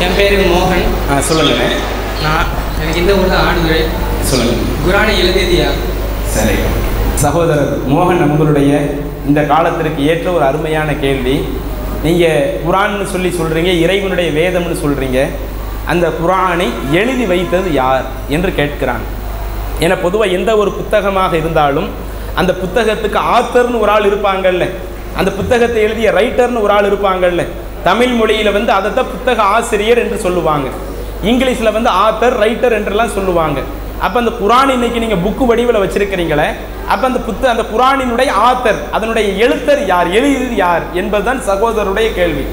என் பேர் மோகன் ஆ சொல்லுங்கண்ணே நான் எனக்கு இந்த ஊரில் ஆடுதுறை சொல்லுங்க குரானை எழுதியதியா சரி சகோதரர் மோகன் உங்களுடைய இந்த காலத்திற்கு ஏற்ற ஒரு அருமையான கேள்வி நீங்கள் குரான்னு சொல்லி சொல்கிறீங்க இறைவனுடைய வேதம்னு சொல்கிறீங்க அந்த குரானை எழுதி வைத்தது யார் என்று கேட்கிறாங்க ஏன்னா பொதுவாக எந்த ஒரு புத்தகமாக இருந்தாலும் அந்த புத்தகத்துக்கு ஆத்தர்னு ஒரு ஆள் இருப்பாங்கல்ல அந்த புத்தகத்தை எழுதிய ரைட்டர்னு ஒரு ஆள் இருப்பாங்கல்ல தமிழ் மொழியில் வந்து அதைத்தான் புத்தக ஆசிரியர் என்று சொல்லுவாங்க இங்கிலீஷில் வந்து ஆத்தர் ரைட்டர் என்றெல்லாம் சொல்லுவாங்க அப்போ அந்த குரான் இன்னைக்கு நீங்கள் புக்கு வடிவில் வச்சிருக்கிறீங்களே அப்போ அந்த புத்த அந்த குரானினுடைய ஆத்தர் அதனுடைய எழுத்தர் யார் எழுதியது யார் என்பதுதான் சகோதரருடைய கேள்வி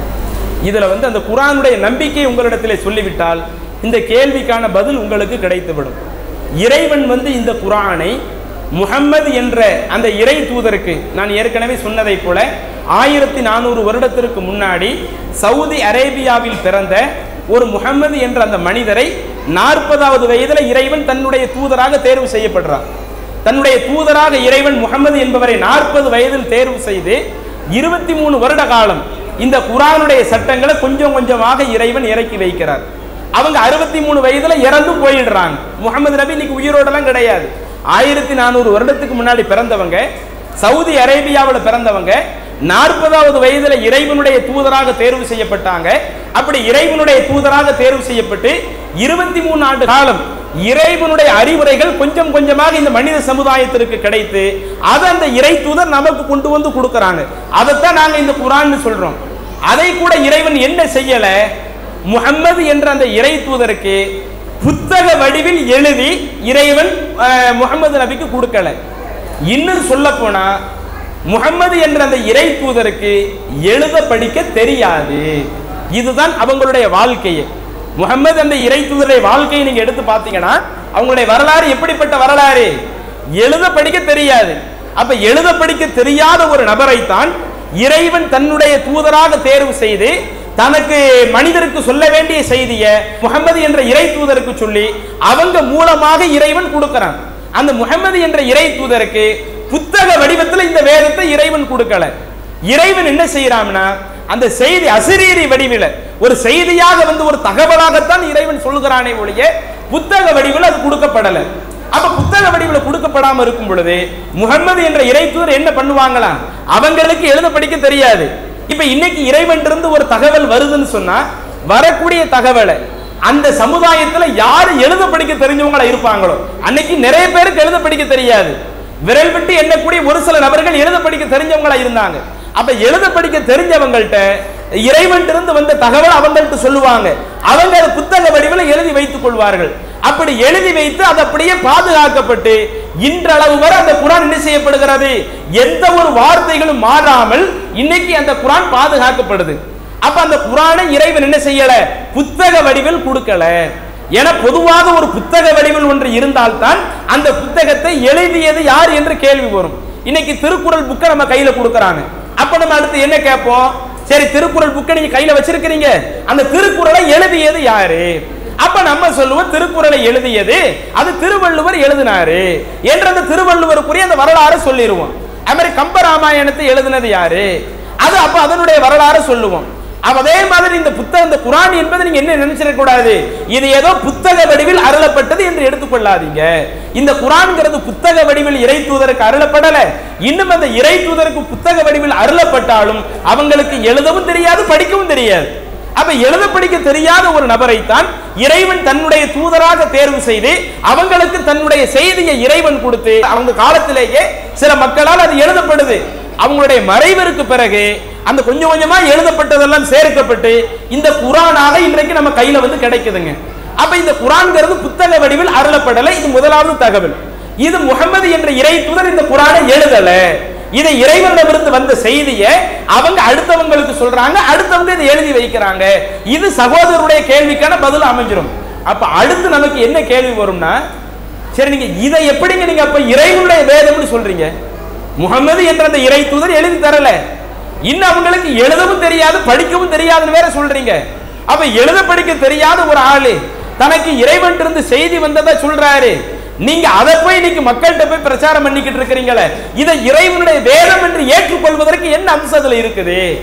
இதில் வந்து அந்த குரானுடைய நம்பிக்கை உங்களிடத்தில் சொல்லிவிட்டால் இந்த கேள்விக்கான பதில் உங்களுக்கு கிடைத்துவிடும் இறைவன் வந்து இந்த குரானை முஹம்மது என்ற அந்த இறை தூதருக்கு நான் ஏற்கனவே சொன்னதைப் போல ஆயிரத்தி நானூறு வருடத்திற்கு முன்னாடி சவுதி அரேபியாவில் பிறந்த ஒரு முஹம்மது என்ற அந்த மனிதரை நாற்பதாவது வயதில் இறைவன் தன்னுடைய தூதராக தேர்வு செய்யப்படுறார் தன்னுடைய தூதராக இறைவன் முகமது என்பவரை நாற்பது வயதில் தேர்வு செய்து இருபத்தி மூணு வருட காலம் இந்த குரானுடைய சட்டங்களை கொஞ்சம் கொஞ்சமாக இறைவன் இறக்கி வைக்கிறார் அவங்க அறுபத்தி மூணு வயதுல இறந்து போயிடுறாங்க முகமது நபி இன்னைக்கு உயிரோடலாம் கிடையாது ஆயிரத்தி நானூறு வருடத்துக்கு முன்னாடி பிறந்தவங்க சவுதி அரேபியாவில் பிறந்தவங்க நாற்பதாவது வயதுல இறைவனுடைய தூதராக தேர்வு செய்யப்பட்டாங்க அப்படி இறைவனுடைய தூதராக தேர்வு செய்யப்பட்டு இருபத்தி மூணு ஆண்டு காலம் இறைவனுடைய அறிவுரைகள் கொஞ்சம் கொஞ்சமாக இந்த மனித சமுதாயத்திற்கு கிடைத்து அதை அந்த இறை தூதர் நமக்கு கொண்டு வந்து கொடுக்கறாங்க அதைத்தான் நாங்க இந்த குரான்னு சொல்றோம் அதை கூட இறைவன் என்ன செய்யல முஹம்மது என்ற அந்த இறை தூதருக்கு புத்தக வடிவில் எழுதி இறைவன் அஹ், முஹம்மது நபிக்கு கொடுக்கல இன்னும் சொல்ல போனா முகம்மது என்ற அந்த இறை தூதருக்கு எழுத படிக்க தெரியாது இதுதான் அவங்களுடைய வாழ்க்கையே முகம்மது அந்த இறை தூதருடைய வாழ்க்கையை நீங்க எடுத்து பார்த்தீங்கன்னா அவங்களுடைய வரலாறு எப்படிப்பட்ட வரலாறு எழுத படிக்க தெரியாது அப்ப எழுத படிக்க தெரியாத ஒரு நபரைத்தான் இறைவன் தன்னுடைய தூதராக தேர்வு செய்து தனக்கு மனிதருக்கு சொல்ல வேண்டிய செய்தியை முகமது என்ற இறை தூதருக்கு சொல்லி அவங்க மூலமாக இறைவன் கொடுக்கிறான் அந்த முகமது என்ற இறை தூதருக்கு புத்தக வடிவத்தில் இந்த வேதத்தை இறைவன் கொடுக்கல இறைவன் என்ன செய்யறான்னா அந்த செய்தி அசிரீரி வடிவில் ஒரு செய்தியாக வந்து ஒரு தகவலாகத்தான் இறைவன் சொல்கிறானே ஒழிய புத்தக வடிவில் அது கொடுக்கப்படல அப்ப புத்தக வடிவில் கொடுக்கப்படாம இருக்கும் பொழுது முகம்மது என்ற இறை தூதர் என்ன பண்ணுவாங்களாம் அவங்களுக்கு எழுத படிக்க தெரியாது இப்ப இன்னைக்கு இறைவன் இருந்து ஒரு தகவல் வருதுன்னு சொன்னா வரக்கூடிய தகவலை அந்த சமுதாயத்துல யாரு எழுத படிக்க தெரிஞ்சவங்களா இருப்பாங்களோ அன்னைக்கு நிறைய பேருக்கு எழுத படிக்க தெரியாது விரல் விட்டு எண்ணக்கூடிய ஒரு சில நபர்கள் எழுத படிக்க தெரிஞ்சவங்களா இருந்தாங்க அப்ப எழுத படிக்க தெரிஞ்சவங்கள்ட்ட இறைவன் இருந்து வந்த தகவல் அவங்கள்ட்ட சொல்லுவாங்க அவங்க அதை புத்தக வடிவில் எழுதி வைத்துக் கொள்வார்கள் அப்படி எழுதி வைத்து அது அப்படியே பாதுகாக்கப்பட்டு இன்றளவு வரை அந்த குரான் என்ன செய்யப்படுகிறது எந்த ஒரு வார்த்தைகளும் மாறாமல் இன்னைக்கு அந்த குரான் பாதுகாக்கப்படுது அப்ப அந்த குரானை இறைவன் என்ன செய்யல புத்தக வடிவில் கொடுக்கல என பொதுவாக ஒரு புத்தக வடிவில் ஒன்று இருந்தால்தான் அந்த புத்தகத்தை எழுதியது யார் என்று கேள்வி வரும் இன்னைக்கு திருக்குறள் புக்கை நம்ம கையில கொடுக்கறாங்க அப்ப நம்ம அடுத்து என்ன கேட்போம் சரி திருக்குறள் புக்கை நீங்க கையில வச்சிருக்கிறீங்க அந்த திருக்குறளை எழுதியது யாரு அப்ப நம்ம சொல்லுவோம் திருக்குறளை எழுதியது அது திருவள்ளுவர் எழுதினாரு என்ற அந்த திருவள்ளுவருக்குரிய அந்த வரலாறு சொல்லிடுவோம் அது மாதிரி கம்பராமாயணத்தை எழுதினது யாரு அது அப்ப அதனுடைய வரலாறு சொல்லுவோம் அப்ப அதே மாதிரி இந்த புத்தகம் இந்த குரான் என்பது நீங்க என்ன நினைச்சிட கூடாது இது ஏதோ புத்தக வடிவில் அருளப்பட்டது என்று எடுத்துக்கொள்ளாதீங்க இந்த குரான்ங்கிறது புத்தக வடிவில் இறை தூதருக்கு அருளப்படல இன்னும் அந்த இறை தூதருக்கு புத்தக வடிவில் அருளப்பட்டாலும் அவங்களுக்கு எழுதவும் தெரியாது படிக்கவும் தெரியாது அப்ப எழுத படிக்க தெரியாத ஒரு நபரைத்தான் இறைவன் தன்னுடைய தூதராக தேர்வு செய்து அவங்களுக்கு தன்னுடைய செய்தியை இறைவன் கொடுத்து அவங்க காலத்திலேயே சில மக்களால் அது எழுதப்படுது அவங்களுடைய மறைவிற்கு பிறகு அந்த கொஞ்சம் கொஞ்சமா எழுதப்பட்டதெல்லாம் சேர்க்கப்பட்டு இந்த குரானாக இன்றைக்கு நம்ம கையில வந்து கிடைக்குதுங்க அப்ப இந்த குரான்ங்கிறது புத்தக வடிவில் அருளப்படலை இது முதலாவது தகவல் இது முகமது என்ற இறை தூதர் இந்த குரானை எழுதல இதை இறைவனிடமிருந்து வந்த செய்தியை அவங்க அடுத்தவங்களுக்கு சொல்றாங்க அடுத்தவங்க இதை எழுதி வைக்கிறாங்க இது சகோதரருடைய கேள்விக்கான பதில் அமைஞ்சிரும் அப்ப அடுத்து நமக்கு என்ன கேள்வி வரும்னா சரி நீங்க இதை எப்படிங்க நீங்க அப்ப இறைவனுடைய வேதம்னு சொல்றீங்க முகமது என்ற அந்த இறை தூதர் எழுதி தரல இன்னும் அவங்களுக்கு எழுதவும் தெரியாது படிக்கவும் தெரியாதுன்னு வேற சொல்றீங்க அப்ப எழுத படிக்க தெரியாத ஒரு ஆளு தனக்கு இறைவன் இருந்து செய்தி வந்ததா சொல்றாரு நீங்க அதை போய் இன்னைக்கு மக்கள்கிட்ட போய் பிரச்சாரம் பண்ணிக்கிட்டு இருக்கிறீங்களே இதை இறைவனுடைய வேதம் என்று ஏற்றுக்கொள்வதற்கு என்ன அம்சம் அதுல இருக்குது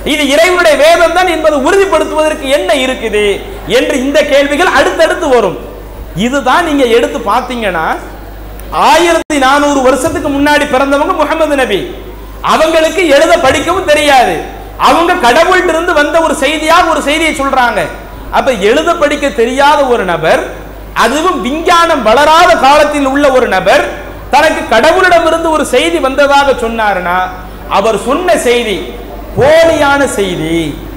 இது இறைவனுடைய வேதம் தான் என்பதை உறுதிப்படுத்துவதற்கு என்ன இருக்குது என்று இந்த கேள்விகள் அடுத்தடுத்து வரும் இதுதான் நீங்க எடுத்து பார்த்தீங்கன்னா ஆயிரத்தி நானூறு வருஷத்துக்கு முன்னாடி பிறந்தவங்க முகமது நபி அவங்களுக்கு எழுத படிக்கவும் தெரியாது அவங்க கடவுள்கிட்ட இருந்து வந்த ஒரு செய்தியாக ஒரு செய்தியை சொல்றாங்க அப்ப எழுத படிக்க தெரியாத ஒரு நபர் அதுவும் விஞ்ஞானம் வளராத காலத்தில் உள்ள ஒரு நபர் தனக்கு கடவுளிடமிருந்து ஒரு செய்தி வந்ததாக சொன்னாருன்னா அவர் சொன்ன செய்தி போலியான செய்தி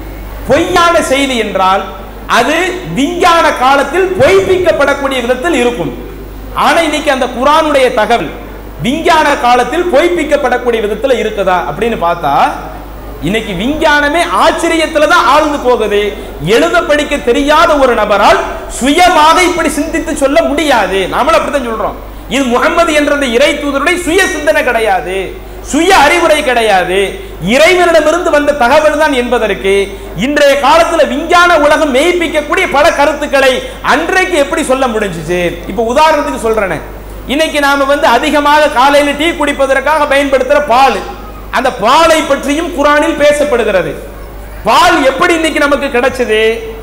பொய்யான செய்தி என்றால் அது விஞ்ஞான காலத்தில் பொய்ப்பிக்கப்படக்கூடிய விதத்தில் இருக்கும் ஆனா இன்னைக்கு அந்த குரானுடைய தகவல் விஞ்ஞான காலத்தில் பொய்ப்பிக்கப்படக்கூடிய விதத்தில் இருக்குதா அப்படின்னு பார்த்தா இன்னைக்கு விஞ்ஞானமே ஆச்சரியத்துல தான் ஆழ்ந்து போகுது எழுத படிக்க தெரியாத ஒரு நபரால் சுயமாக இப்படி சிந்தித்து சொல்ல முடியாது நாமளும் அப்படித்தான் சொல்றோம் இது முகமது என்ற அந்த இறை தூதருடைய சுய சிந்தனை கிடையாது சுய அறிவுரை கிடையாது இறைவனிடமிருந்து வந்த தகவல் தான் என்பதற்கு இன்றைய காலத்துல விஞ்ஞான உலகம் மெய்ப்பிக்கக்கூடிய பல கருத்துக்களை அன்றைக்கு எப்படி சொல்ல முடிஞ்சுச்சு இப்ப உதாரணத்துக்கு சொல்றேனே இன்னைக்கு நாம வந்து அதிகமாக காலையில டீ குடிப்பதற்காக பயன்படுத்துற பால் அந்த பாலை பற்றியும் குரானில் பேசப்படுகிறது பால் எப்படி இன்னைக்கு நமக்கு கிடைச்சது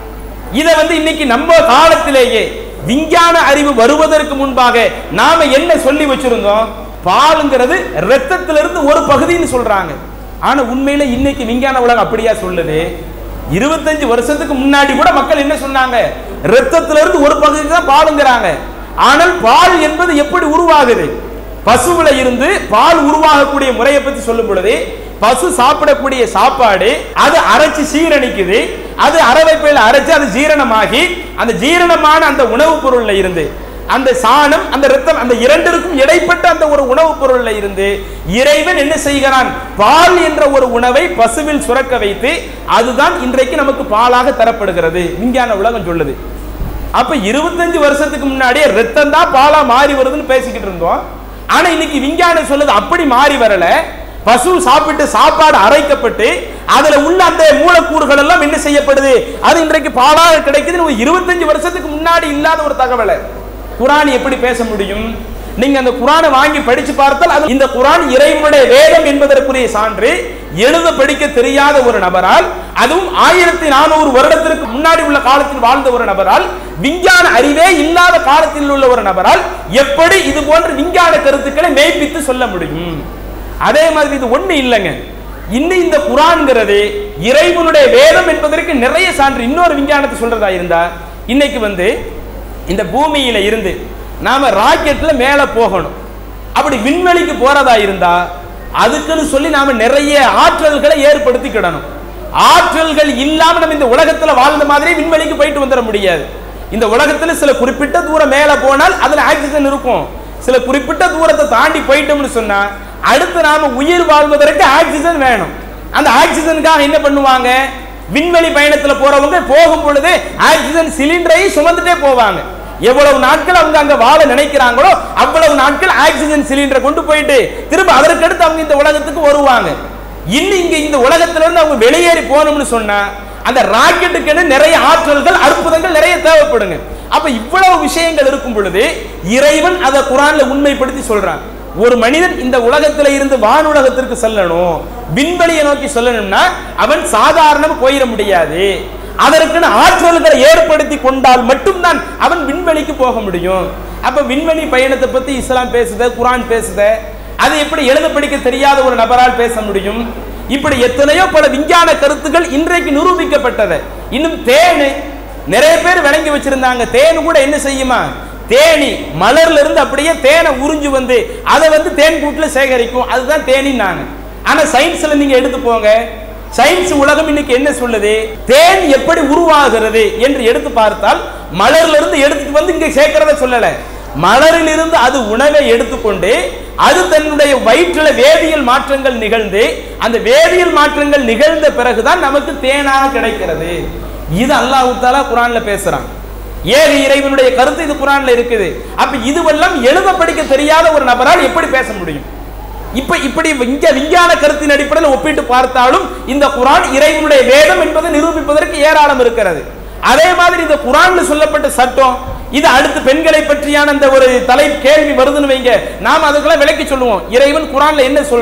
இதை வந்து இன்னைக்கு நம்ம காலத்திலேயே விஞ்ஞான அறிவு வருவதற்கு முன்பாக நாம என்ன சொல்லி வச்சிருந்தோம் பாலுங்கிறது ரத்தத்திலிருந்து ஒரு பகுதின்னு சொல்றாங்க ஆனா உண்மையில இன்னைக்கு விஞ்ஞான உலகம் அப்படியா சொல்லுது இருபத்தஞ்சு வருஷத்துக்கு முன்னாடி கூட மக்கள் என்ன சொன்னாங்க ரத்தத்திலிருந்து ஒரு பகுதி தான் பாலுங்கிறாங்க ஆனால் பால் என்பது எப்படி உருவாகுது பசுவுல இருந்து பால் உருவாகக்கூடிய முறையை பத்தி சொல்லும் பொழுது பசு சாப்பிடக்கூடிய சாப்பாடு அது அரைச்சு சீரணிக்குது அது அரவைப்பையில் அரைச்சு அது ஜீரணமாகி அந்த ஜீரணமான அந்த உணவுப் பொருள்ல இருந்து அந்த சாணம் அந்த ரத்தம் அந்த இரண்டிற்கும் இடைப்பட்ட அந்த ஒரு உணவுப் பொருள்ல இருந்து இறைவன் என்ன செய்கிறான் பால் என்ற ஒரு உணவை பசுவில் சுரக்க வைத்து அதுதான் இன்றைக்கு நமக்கு பாலாக தரப்படுகிறது விஞ்ஞான உலகம் சொல்லுது அப்ப இருபத்தஞ்சு வருஷத்துக்கு முன்னாடியே ரத்தம் தான் பாலா மாறி வருதுன்னு பேசிக்கிட்டு இருந்தோம் ஆனா இன்னைக்கு விஞ்ஞானம் சொல்லுது அப்படி மாறி வரல பசு சாப்பிட்டு சாப்பாடு அரைக்கப்பட்டு அதுல உள்ள அந்த மூலக்கூறுகள் எல்லாம் என்ன செய்யப்படுது அது இன்றைக்கு பாலாக கிடைக்குதுன்னு ஒரு இருபத்தஞ்சு வருஷத்துக்கு முன்னாடி இல்லாத ஒரு தகவலை குரான் எப்படி பேச முடியும் நீங்க அந்த குரானை வாங்கி படிச்சு பார்த்தால் அது இந்த குரான் இறைவனுடைய வேதம் என்பதற்குரிய சான்று எழுத படிக்க தெரியாத ஒரு நபரால் அதுவும் ஆயிரத்தி நானூறு வருடத்திற்கு முன்னாடி உள்ள காலத்தில் வாழ்ந்த ஒரு நபரால் விஞ்ஞான அறிவே இல்லாத காலத்தில் உள்ள ஒரு நபரால் எப்படி இது போன்ற விஞ்ஞான கருத்துக்களை மெய்ப்பித்து சொல்ல முடியும் அதே மாதிரி இது ஒண்ணு இல்லைங்க இன்னும் இந்த குரான்ங்கிறது இறைவனுடைய வேதம் என்பதற்கு நிறைய சான்று இன்னொரு விஞ்ஞானத்தை சொல்றதா இருந்தா இன்னைக்கு வந்து இந்த பூமியில இருந்து நாம ராக்கெட்ல மேல போகணும் அப்படி விண்வெளிக்கு போறதா இருந்தா அதுக்குன்னு சொல்லி நாம நிறைய ஆற்றல்களை ஏற்படுத்திக்கிடணும் ஆற்றல்கள் இல்லாம நம்ம இந்த உலகத்துல வாழ்ந்த மாதிரி விண்வெளிக்கு போயிட்டு வந்துட முடியாது இந்த உலகத்துல சில குறிப்பிட்ட தூரம் மேல போனால் அதுல ஆக்சிஜன் இருக்கும் சில குறிப்பிட்ட தூரத்தை தாண்டி போயிட்டோம்னு சொன்னா அடுத்து நாம உயிர் வாழ்வதற்கு ஆக்சிஜன் வேணும் அந்த ஆக்சிஜனுக்காக என்ன பண்ணுவாங்க விண்வெளி பயணத்துல போறவங்க போகும் பொழுது ஆக்சிஜன் சிலிண்டரையும் சுமந்துட்டே போவாங்க எவ்வளவு நாட்கள் அவங்க அங்க வாழ நினைக்கிறாங்களோ அவ்வளவு நாட்கள் ஆக்சிஜன் சிலிண்டரை கொண்டு போயிட்டு திரும்ப அதற்கு அடுத்து அவங்க இந்த உலகத்துக்கு வருவாங்க இன்னும் இங்க இந்த உலகத்துல இருந்து அவங்க வெளியேறி போகணும்னு சொன்னா அந்த ராக்கெட்டுக்கு நிறைய ஆற்றல்கள் அற்புதங்கள் நிறைய தேவைப்படுங்க அப்ப இவ்வளவு விஷயங்கள் இருக்கும் பொழுது இறைவன் அதை குரான்ல உண்மைப்படுத்தி சொல்றான் ஒரு மனிதன் இந்த உலகத்துல இருந்து வானுலகத்திற்கு செல்லணும் விண்வெளியை நோக்கி செல்லணும்னா அவன் சாதாரணமா போயிட முடியாது அதற்குன்னு ஆற்றல்களை ஏற்படுத்தி கொண்டால் மட்டும்தான் அவன் விண்வெளிக்கு போக முடியும் அப்ப விண்வெளி பயணத்தை பத்தி இஸ்லாம் பேசுத குரான் பேசுத அது எப்படி எழுத படிக்க தெரியாத ஒரு நபரால் பேச முடியும் இப்படி எத்தனையோ பல விஞ்ஞான கருத்துக்கள் இன்றைக்கு நிரூபிக்கப்பட்டது இன்னும் தேனு நிறைய பேர் விளங்கி வச்சிருந்தாங்க தேனு கூட என்ன செய்யுமா தேனி மலர்ல இருந்து அப்படியே தேனை உறிஞ்சு வந்து அதை வந்து தேன் கூட்டுல சேகரிக்கும் அதுதான் தேனின்னாங்க ஆனா சயின்ஸ்ல நீங்க எடுத்து போங்க சயின்ஸ் உலகம் இன்னைக்கு என்ன சொல்லுது தேன் எப்படி உருவாகிறது என்று எடுத்து பார்த்தால் மலர்ல இருந்து எடுத்துட்டு வந்து இங்க சேர்க்கிறத சொல்லல மலரில் இருந்து அது உணவை எடுத்துக்கொண்டு அது தன்னுடைய வயிற்றுல வேதியியல் மாற்றங்கள் நிகழ்ந்து அந்த வேதியியல் மாற்றங்கள் நிகழ்ந்த பிறகுதான் நமக்கு தேனாக கிடைக்கிறது இது அல்லாஹ் தாலா குரான்ல பேசுறான் ஏக இறைவனுடைய கருத்து இது குரான்ல இருக்குது அப்ப இதுவெல்லாம் எழுத படிக்க தெரியாத ஒரு நபரால் எப்படி பேச முடியும் இப்ப இப்படி விஞ்ஞ விஞ்ஞான கருத்தின் அடிப்படையில் ஒப்பிட்டு பார்த்தாலும் இந்த குரான் இறைவனுடைய வேதம் என்பதை நிரூபிப்பதற்கு ஏராளம் இருக்கிறது அதே மாதிரி இந்த குரான்ல சொல்லப்பட்ட சட்டம் இது அடுத்து பெண்களை பற்றியான அந்த ஒரு தலை கேள்வி வருதுன்னு வைங்க நாம் அதுக்கெல்லாம் விளக்கி சொல்லுவோம் இறைவன் குரான்ல என்ன சொல்றான்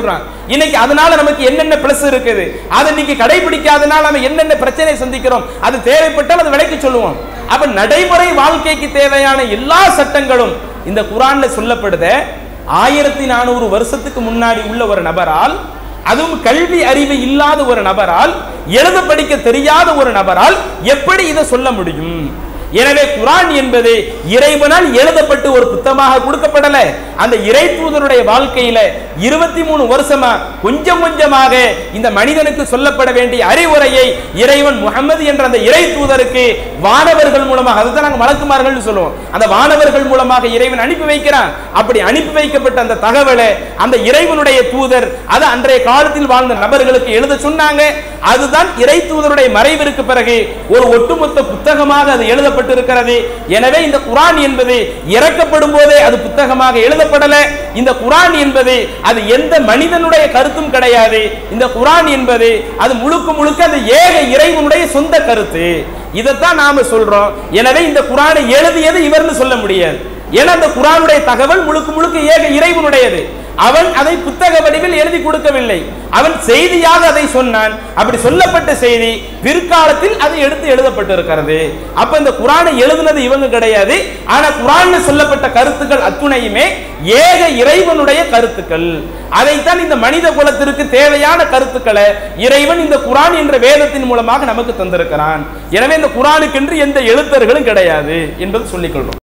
இன்னைக்கு அதனால நமக்கு என்னென்ன பிளஸ் இருக்குது அதை இன்னைக்கு கடைபிடிக்காதனால நம்ம என்னென்ன பிரச்சனை சந்திக்கிறோம் அது தேவைப்பட்டால் அது விலைக்கு சொல்லுவோம் அப்ப நடைமுறை வாழ்க்கைக்கு தேவையான எல்லா சட்டங்களும் இந்த குரான்ல சொல்லப்படுத ஆயிரத்தி நானூறு வருஷத்துக்கு முன்னாடி உள்ள ஒரு நபரால் அதுவும் கல்வி அறிவு இல்லாத ஒரு நபரால் எழுத படிக்க தெரியாத ஒரு நபரால் எப்படி இதை சொல்ல முடியும் எனவே குரான் என்பது இறைவனால் எழுதப்பட்டு ஒரு புத்தகமாக கொடுக்கப்படல அந்த இறை தூதருடைய வாழ்க்கையில இருபத்தி மூணு வருஷமா கொஞ்சம் கொஞ்சமாக இந்த மனிதனுக்கு சொல்லப்பட வேண்டிய அறிவுரையை இறைவன் முகமது என்ற அந்த இறை தூதருக்கு வானவர்கள் மூலமாக அதுதான் நாங்கள் மலக்குமார்கள் சொல்லுவோம் அந்த வானவர்கள் மூலமாக இறைவன் அனுப்பி வைக்கிறான் அப்படி அனுப்பி வைக்கப்பட்ட அந்த தகவலை அந்த இறைவனுடைய தூதர் அது அன்றைய காலத்தில் வாழ்ந்த நபர்களுக்கு எழுத சொன்னாங்க அதுதான் இறை தூதருடைய மறைவிற்கு பிறகு ஒரு ஒட்டுமொத்த புத்தகமாக அது எழுதப்பட்டிருக்கிறது எனவே இந்த குரான் என்பது இறக்கப்படும் போதே அது புத்தகமாக எழுதப்படல இந்த குரான் என்பது அது எந்த மனிதனுடைய கருத்தும் கிடையாது இந்த குரான் என்பது அது முழுக்க முழுக்க அது ஏக இறைவனுடைய சொந்த கருத்து இதைத்தான் நாம சொல்றோம் எனவே இந்த குரானை எழுதியது இவர்னு சொல்ல முடியாது ஏன்னா அந்த குரானுடைய தகவல் முழுக்க முழுக்க ஏக இறைவனுடையது அவன் அதை புத்தக வடிவில் எழுதி கொடுக்கவில்லை அவன் செய்தியாக அதை சொன்னான் அப்படி சொல்லப்பட்ட செய்தி பிற்காலத்தில் அது எடுத்து எழுதப்பட்டிருக்கிறது அப்ப இந்த குரானை எழுதுனது இவங்க கிடையாது ஆனா குரான்ல சொல்லப்பட்ட கருத்துக்கள் அத்துணையுமே ஏக இறைவனுடைய கருத்துக்கள் அதைத்தான் இந்த மனித குலத்திற்கு தேவையான கருத்துக்களை இறைவன் இந்த குரான் என்ற வேதத்தின் மூலமாக நமக்கு தந்திருக்கிறான் எனவே இந்த குரானுக்கென்று எந்த எழுத்தர்களும் கிடையாது என்பது சொல்லிக்கொள்றோம்